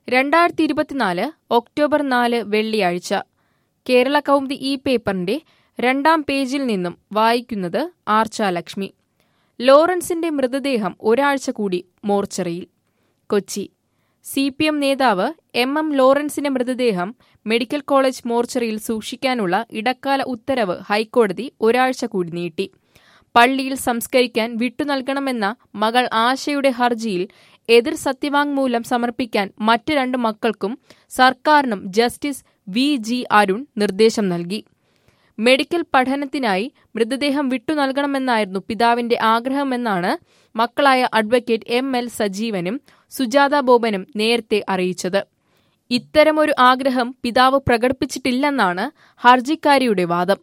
രണ്ടായിരത്തി ഇരുപത്തിനാല് ഒക്ടോബർ നാല് വെള്ളിയാഴ്ച കേരള കൗമുദി ഈ പേപ്പറിന്റെ രണ്ടാം പേജിൽ നിന്നും വായിക്കുന്നത് ആർച്ചാലക്ഷ്മി ലോറൻസിന്റെ മൃതദേഹം ഒരാഴ്ച കൂടി മോർച്ചറിയിൽ കൊച്ചി സി പി എം നേതാവ് എം എം ലോറൻസിന്റെ മൃതദേഹം മെഡിക്കൽ കോളേജ് മോർച്ചറിയിൽ സൂക്ഷിക്കാനുള്ള ഇടക്കാല ഉത്തരവ് ഹൈക്കോടതി ഒരാഴ്ച കൂടി നീട്ടി പള്ളിയിൽ സംസ്കരിക്കാൻ വിട്ടുനൽകണമെന്ന മകൾ ആശയുടെ ഹർജിയിൽ എതിർ സത്യവാങ്മൂലം സമർപ്പിക്കാൻ മറ്റ് രണ്ട് മക്കൾക്കും സർക്കാരിനും ജസ്റ്റിസ് വി ജി അരുൺ നിർദ്ദേശം നൽകി മെഡിക്കൽ പഠനത്തിനായി മൃതദേഹം വിട്ടുനൽകണമെന്നായിരുന്നു പിതാവിന്റെ ആഗ്രഹമെന്നാണ് മക്കളായ അഡ്വക്കേറ്റ് എം എൽ സജീവനും സുജാത ബോബനും നേരത്തെ അറിയിച്ചത് ഇത്തരമൊരു ആഗ്രഹം പിതാവ് പ്രകടിപ്പിച്ചിട്ടില്ലെന്നാണ് ഹർജിക്കാരിയുടെ വാദം